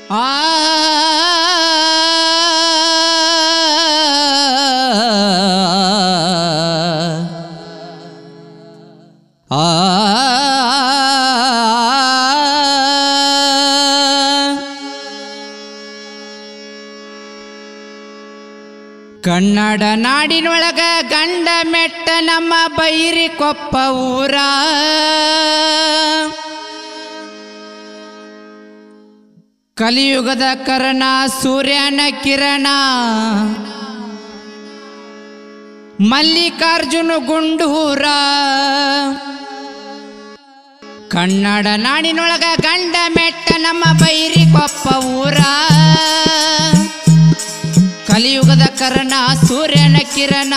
ಆ ಆ ಕನ್ನಡ ನಾಡಿನೊಳಗ ಗಂಡ ಮೆಟ್ಟ ನಮ್ಮ ಬೈರಿ ಕೊಪ್ಪ ಊರ ಕಲಿಯುಗದ ಕರ್ಣ ಸೂರ್ಯನ ಕಿರಣ ಮಲ್ಲಿಕಾರ್ಜುನ ಗುಂಡೂರ ಕನ್ನಡ ನಾಡಿನೊಳಗ ಗಂಡ ಮೆಟ್ಟ ನಮ್ಮ ಬೈರಿ ಕೊಪ್ಪ ಊರ ಕಲಿಯುಗದ ಕರ್ಣ ಸೂರ್ಯನ ಕಿರಣ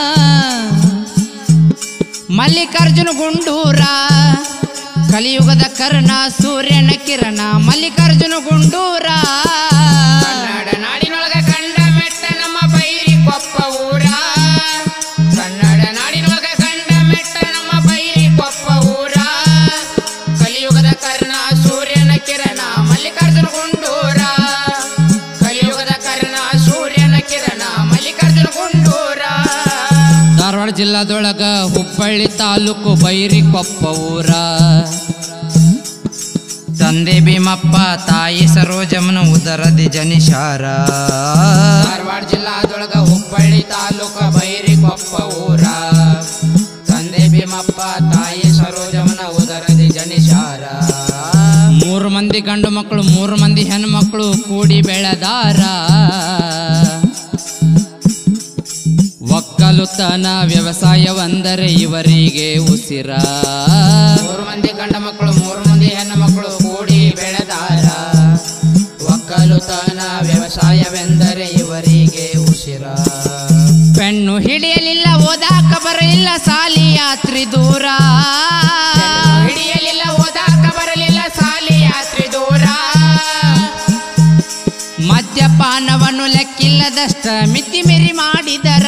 ಮಲ್ಲಿಕಾರ್ಜುನ ಗುಂಡೂರ ಕಲಿಯುಗದ ಕರ್ಣ ಸೂರ್ಯನ ಕಿರಣ ಮಲ್ಲಿಕಾರ್ಜುನ ಗುಂಡೂರ ಕನ್ನಡ ನಾಡಿನೊಳಗ ಕಂಡ ಮೆಟ್ಟ ನಮ್ಮ ಬೈರಿ ಕೊಪ್ಪ ಊರ ಕನ್ನಡ ನಾಡಿನೊಳಗ ಕಂಡ ಮೆಟ್ಟ ನಮ್ಮ ಬೈರಿ ಕೊಪ್ಪ ಊರ ಕಲಿಯುಗದ ಕರ್ಣ ಸೂರ್ಯನ ಕಿರಣ ಮಲ್ಲಿಕಾರ್ಜುನ ಗುಂಡೂರ ಕಲಿಯುಗದ ಕರ್ಣ ಸೂರ್ಯನ ಕಿರಣ ಮಲ್ಲಿಕಾರ್ಜುನ ಗುಂಡೂರ ಧಾರವಾಡ ಜಿಲ್ಲಾದೊಳಗ ಹುಬ್ಬಳ್ಳಿ ತಾಲೂಕು ಬೈರಿ ಕೊಪ್ಪ ಊರ ತಂದೆ ಭೀಮಪ್ಪ ತಾಯಿ ಸರೋಜಮ್ಮನ ಉದರದಿ ಜನಿಷಾರ ಧಾರವಾಡ ಜಿಲ್ಲಾದೊಳಗ ಹುಬ್ಬಳ್ಳಿ ತಾಲೂಕ ಬೈರಿ ಕೊಪ್ಪ ಊರ ತಂದೆ ಭೀಮಪ್ಪ ತಾಯಿ ಸರೋಜಮ್ಮನ ಉದರದಿ ಜನಿಷಾರ ಮೂರು ಮಂದಿ ಗಂಡು ಮಕ್ಕಳು ಮೂರು ಮಂದಿ ಹೆಣ್ಮಕ್ಳು ಕೂಡಿ ಬೆಳೆದಾರ ಒಕ್ಕಲುತನ ವ್ಯವಸಾಯವಂದರೆ ಇವರಿಗೆ ಉಸಿರ ಮೂರು ಮಂದಿ ಗಂಡ ಮಕ್ಕಳು ಮೂರು ಮಂದಿ ಹೆಣ್ಣು ಮಕ್ಕಳು ಕೂಡಿ ಬೆಳೆದಾರ ಒಕ್ಕಲುತನ ವ್ಯವಸಾಯವೆಂದರೆ ಇವರಿಗೆ ಉಸಿರ ಪೆಣ್ಣು ಹಿಡಿಯಲಿಲ್ಲ ಓದಾಕ ಬರಲಿಲ್ಲ ಸಾಲಿ ಯಾತ್ರಿ ದೂರ ಹಿಡಿಯಲಿಲ್ಲ ಓದಾಕ ಬರಲಿಲ್ಲ ಸಾಲಿ ಯಾತ್ರಿ ದೂರ ಮದ್ಯಪಾನವನ್ನು ಲೆಕ್ಕಿಲ್ಲದಷ್ಟ ಮಿತಿ ಮಿರಿ ಮಾಡಿದರ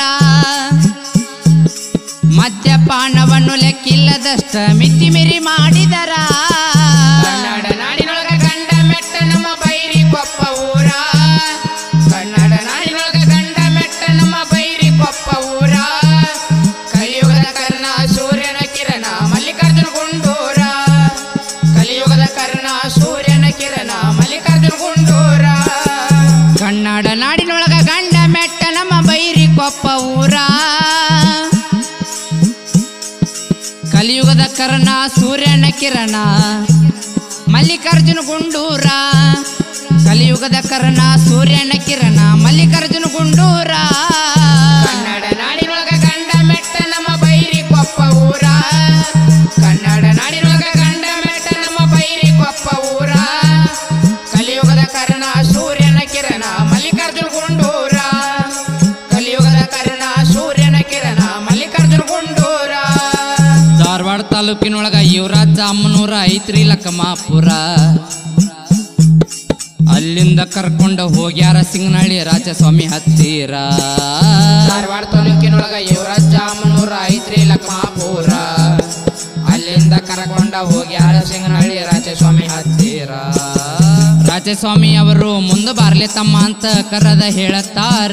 ಮದ್ಯಪಾನವನ್ನು ಲೆಕ್ಕಿಲ್ಲದಷ್ಟ ಮಿತಿ ಮಿರಿ ಮಾಡಿದರ ಕನ್ನಡ ನಾಡಿನೊಳಗ ಗಂಡ ಮೆಟ್ಟ ನಮ್ಮ ಬೈರಿ ಕೊಪ್ಪ ಊರ ಕನ್ನಡ ನಾಡಿನೊಳಗ ಗಂಡ ಮೆಟ್ಟ ನಮ್ಮ ಬೈರಿ ಕೊಪ್ಪ ಊರ ಕಲಿಯುಗದ ಕರ್ಣ ಸೂರ್ಯನ ಕಿರಣ ಮಲ್ಲಿಕಾರ್ಜುನ ಗುಂಡೂರ ಕಲಿಯುಗದ ಕರ್ಣ ಸೂರ್ಯನ ಕಿರಣ ಮಲ್ಲಿಕಾರ್ಜುನ ಗುಂಡೂರ ಕನ್ನಡ ನಾಡಿನೊಳಗ ಗಂಡ ಮೆಟ್ಟ ನಮ್ಮ ಬೈರಿ ಕೊಪ್ಪ ಊರ ಕಲಿಯುಗದ ಕರ್ಣ ಸೂರ್ಯನ ಕಿರಣ ಮಲ್ಲಿಕಾರ್ಜುನ ಗುಂಡೂರ ಕಲಿಯುಗದ ಕರ್ಣ ಸೂರ್ಯನ ಕಿರಣ ಮಲ್ಲಿಕಾರ್ಜುನ ಗುಂಡೂರ ಕನ್ನಡ ನಾಡಿನೊಳಗ ಗಂಡ ಮೆಟ್ಟ ನಮ್ಮ ಬೈರಿ ಕೊಪ್ಪ ಊರ ಕನ್ನಡ ನಾಡಿನೊಳಗ ಗಂಡ ಮೆಟ್ಟ ನಮ್ಮ ಬೈರಿ ಕೊಪ್ಪ ಊರ ಕಲಿಯುಗದ ಕರ್ಣ ಸೂರ್ಯನ ಕಿರಣ ಮಲ್ಲಿಕಾರ್ಜುನ ಗುಂಡೂರ ಕಲಿಯುಗದ ಕರ್ಣ ಸೂರ್ಯನ ಕಿರಣ ಮಲ್ಲಿಕಾರ್ಜುನ ಗುಂಡೂರ ಧಾರವಾಡ ತಾಲೂಕಿನೊಳಗ ಯುವರಾಜ ಅಮ್ಮನೂರ ಐತ್ರಿ ಲಕ್ಕಮಾಪುರ ಅಲ್ಲಿಂದ ಕರ್ಕೊಂಡು ಹೋಗ್ಯಾರ ಸಿಂಗನಹಳ್ಳಿ ರಾಜಸ್ವಾಮಿ ಹತ್ತಿರ ಧಾರವಾಡ ತಾಲೂಕಿನೊಳಗ ಯುವರಾಜ ಜಾಮನೂರ ಐತ್ರಿ ಲಕ್ಮಾಪುರ ಅಲ್ಲಿಂದ ಕರಕೊಂಡ ಹೋಗ್ಯಾರ ಸಿಂಗನಹಳ್ಳಿ ರಾಜಸ್ವಾಮಿ ಹತ್ತಿರ ರಾಜಸ್ವಾಮಿ ಅವರು ಮುಂದೆ ಬಾರ್ಲೆ ತಮ್ಮ ಅಂತ ಕರೆದ ಹೇಳತಾರ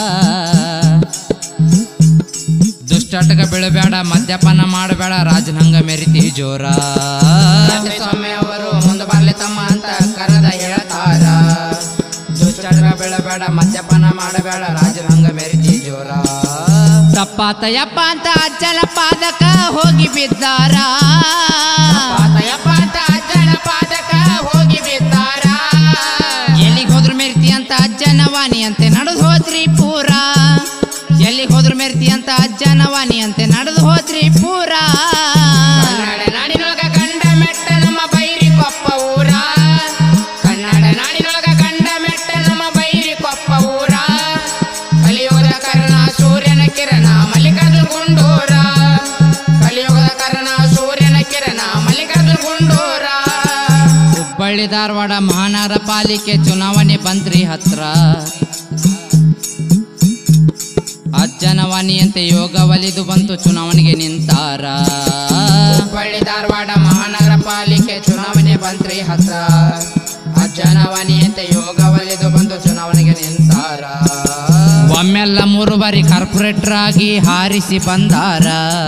ದುಷ್ಟಟಕ ಬೀಳಬೇಡ ಮದ್ಯಪಾನ ಮಾಡಬೇಡ ರಾಜನಂಗ ಮೆರಿತಿ ಜೋರ ರಾಜಸ್ವಾಮಿ ಅವರು ಮುಂದೆ ಬರ್ಲಿ ತಮ್ಮ ಅಂತ ಕರೆದ ಹೇಳ್ತಾರ ದುಷ್ಟರ ಬೆಳಬೇಡ ಮದ್ಯಪಾನ ಮಾಡಬೇಡ ರಾಜರಂಗ ಮೆರಿತಿ ಜೋರ ತಪ್ಪಾತ ಯಪ್ಪ ಅಂತ ಅಜ್ಜನ ಪಾದಕ ಹೋಗಿ ಬಿದ್ದಾರ ಪಾತಯಪ್ಪ ಅಂತ ಅಜ್ಜನ ಪಾದಕ ಹೋಗಿ ಬಿದ್ದಾರ ಎಲ್ಲಿಗೆ ಹೋದ್ರು ಮೆರ್ತಿ ಅಂತ ಅಜ್ಜನ ವಾಣಿ ಅಂತೆ ನಡೆದು ಹೋದ್ರಿ ಪೂರ ಎಲ್ಲಿಗೆ ಹೋದ್ರು ಮೆರ್ತಿ ಅಂತ ಅಜ್ಜನ ವಾಣಿ ಅಂತೆ ನಡೆದು ಹೋದ್ರಿ ಪೂರ ಕನ್ನಡ ನಾಡಿನೊಳಗ ಗಂಡ ಮೆಟ್ಟ ನಮ್ಮ ಬೈರಿ ಕೊಪ್ಪ ಊರ ಕನ್ನಡ ನಾಡಿನೊಳಗ ಗಂಡ ಮೆಟ್ಟ ನಮ್ಮ ಬೈರಿ ಕೊಪ್ಪ ಊರ ಕಲಿಯುಗದ ಕರ್ಣ ಸೂರ್ಯನ ಕಿರಣ ಮಲ್ಲಿಕಾರ್ಜುನ ಗುಂಡೂರ ಕಲಿಯುಗದ ಕರ್ಣ ಸೂರ್ಯನ ಕಿರಣ ಮಲ್ಲಿಕಾರ್ಜುನ ಗುಂಡೂರ ಹುಬ್ಬಳ್ಳಿ ಧಾರವಾಡ ಮಹಾನಗರ ಪಾಲಿಕೆ ಚುನಾವಣೆ ಬಂದ್ರಿ ಹತ್ರ ಅಜ್ಜನ ವಾಣಿಯಂತೆ ಯೋಗ ಒಲಿದು ಬಂತು ಚುನಾವಣೆಗೆ ನಿಂತಾರ ಹುಬ್ಬಳ್ಳಿ ಧಾರವಾಡ ಮಹಾನಗರ ಪಾಲಿಕೆ ಚುನಾವಣೆ ಬಂತ್ರಿ ಹತ್ರ ಅಜ್ಜ ಅಜ್ಜನವನಿಯಂತೆ ಯೋಗ ಒಲಿದು ಬಂದು ಚುನಾವಣೆಗೆ ನಿಂತಾರ ಒಮ್ಮೆಲ್ಲ ಮೂರು ಬಾರಿ ಕಾರ್ಪೊರೇಟರ್ ಆಗಿ ಹಾರಿಸಿ ಬಂದಾರ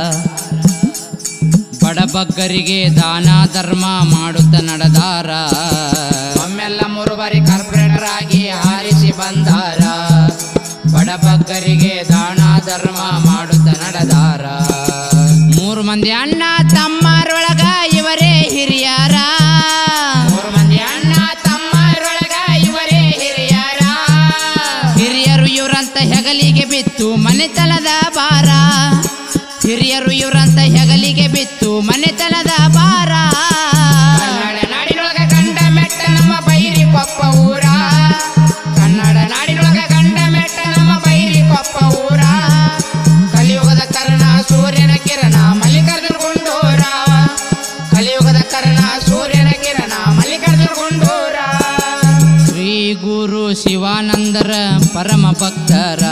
ಬಡಬಗ್ಗರಿಗೆ ದಾನ ಧರ್ಮ ಮಾಡುತ್ತ ನಡೆದಾರ ಒಮ್ಮೆಲ್ಲ ಮೂರು ಬಾರಿ ಕಾರ್ಪೊರೇಟರ್ ಆಗಿ ಹಾರಿಸಿ ಬಂದಾರ ಬಡಬಗ್ಗರಿಗೆ ದಾನ ಧರ್ಮ ಮಾಡುತ್ತ ನಡೆದಾರ ಮೂರು ಮಂದಿ ಅಣ್ಣ ತಮ್ಮರೊಳಗ ಇವರೇ ಹಿರಿಯರ ಮೂರು ಮಂದಿ ಅಣ್ಣ ತಮ್ಮರೊಳಗ ಇವರೇ ಹಿರಿಯರ ಹಿರಿಯರು ಇವರಂತ ಹೆಗಲಿಗೆ ಬಿತ್ತು ಮನೆತನದ ಭಾರ ಹಿರಿಯರು ಇವರಂತ ಹೆಗಲಿಗೆ ಬಿತ್ತು ಮನೆತನದ ಭಾರ ಕನ್ನಡ ನಾಡಿನೊಳಗ ಕಂಡ ಮೆಟ್ಟ ನಮ್ಮ ಬೈರಿ ಕೊಪ್ಪ ಊರ ಕನ್ನಡ ನಾಡಿನೊಳಗ ಕಂಡ ಮೆಟ್ಟ ನಮ್ಮ ಬೈರಿ ಕೊಪ್ಪ ಊರ ಕಲಿಯುಗದ ಕರ್ಣ ಸೂರ್ಯನ ಕಿರಣ ಮಲ್ಲಿಕಾರ್ಜುನ ಗುಂಡೂರ ಕಲಿಯುಗದ ಕರ್ಣ ಸೂರ್ಯನ ಕಿರಣ ಮಲ್ಲಿಕಾರ್ಜುನ ಗುಂಡೂರ ಶ್ರೀ ಗುರು ಶಿವಾನಂದರ ಪರಮ ಭಕ್ತರ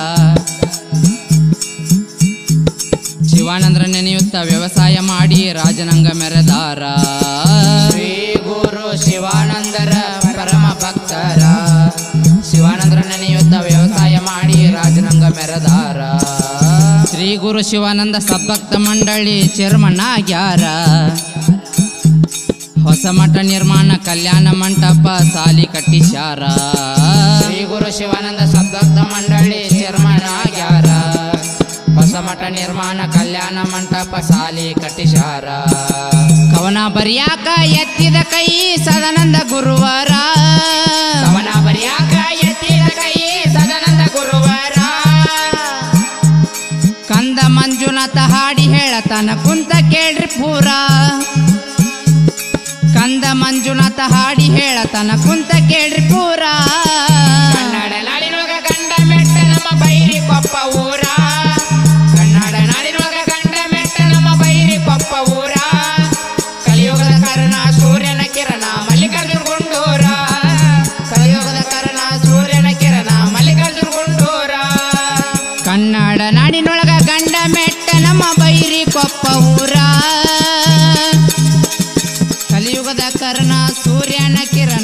ಶಿವಾನಂದರ ನೆನೆಯುತ್ತ ವ್ಯವಸಾಯ ಮಾಡಿ ರಾಜನಂಗ ಮೆರೆದಾರ ಶ್ರೀ ಗುರು ಶಿವಾನಂದರ ಪರಮ ಭಕ್ತರ ಶಿವಾನಂದರ ನೆನೆಯುತ್ತ ವ್ಯವಸಾಯ ಮಾಡಿ ರಾಜನಂಗ ಮೆರೆದಾರ ಶ್ರೀ ಗುರು ಶಿವಾನಂದ ಸದ್ಭಕ್ತ ಮಂಡಳಿ ಚೇರ್ಮನ್ ಆಗ್ಯಾರ ಹೊಸ ಮಠ ನಿರ್ಮಾಣ ಕಲ್ಯಾಣ ಮಂಟಪ ಸಾಲಿ ಕಟ್ಟಿಸ್ಯಾರ ಶ್ರೀ ಗುರು ಶಿವಾನಂದ ಸದ್ಭಕ್ತ ಮಂಡಳಿ ಚೇರ್ಮನ್ ಆಗ್ಯಾರ ಹೊಸ ಮಠ ನಿರ್ಮಾಣ ಕಲ್ಯಾಣ ಮಂಟಪ ಸಾಲಿ ಕಟ್ಟಿಸಾರ ಕವನ ಬರಿಯಾಕ ಎತ್ತಿದ ಕೈ ಸದಾನಂದ ಗುರುವರ ಕವನ ಬರಿಯಾಕ ಎತ್ತಿದ ಕೈ ಸದಾನಂದ ಗುರುವರ ಕಂದ ಮಂಜುನಾಥ ಹಾಡಿ ಹೇಳತನ ಕುಂತ ಕೇಳ್ರಿ ಪೂರ ಕಂದ ಮಂಜುನಾಥ ಹಾಡಿ ಹೇಳತನ ಕುಂತ ಕೇಳ್ರಿ ಪೂರ ಕನ್ನಡ ನಾಡಿನೊಳಗ ಗಂಡ ಮೆಟ್ಟ ನಮ್ಮ ಬೈರಿ ಕೊಪ್ಪ ಊರ ಕನ್ನಡ ನಾಡಿನೊಳಗ ಗಂಡ ಮೆಟ್ಟ ನಮ್ಮ ಬೈರಿ ಕೊಪ್ಪ ಊರ ಕಲಿಯುಗದ ಕರ್ಣ ಸೂರ್ಯನ ಕಿರಣ ಮಲ್ಲಿಕಾರ್ಜುನ ಗುಂಡೂರ ಕಲಿಯುಗದ ಕರ್ಣ ಸೂರ್ಯನ ಕಿರಣ ಮಲ್ಲಿಕಾರ್ಜುನ ಗುಂಡೂರ ಕನ್ನಡ ನಾಡಿನೊಳಗ ಗಂಡ ಮೆಟ್ಟ ನಮ್ಮ ಬೈರಿ ಕೊಪ್ಪ ಊರ ಕಲಿಯುಗದ ಕರ್ಣ ಸೂರ್ಯನ ಕಿರಣ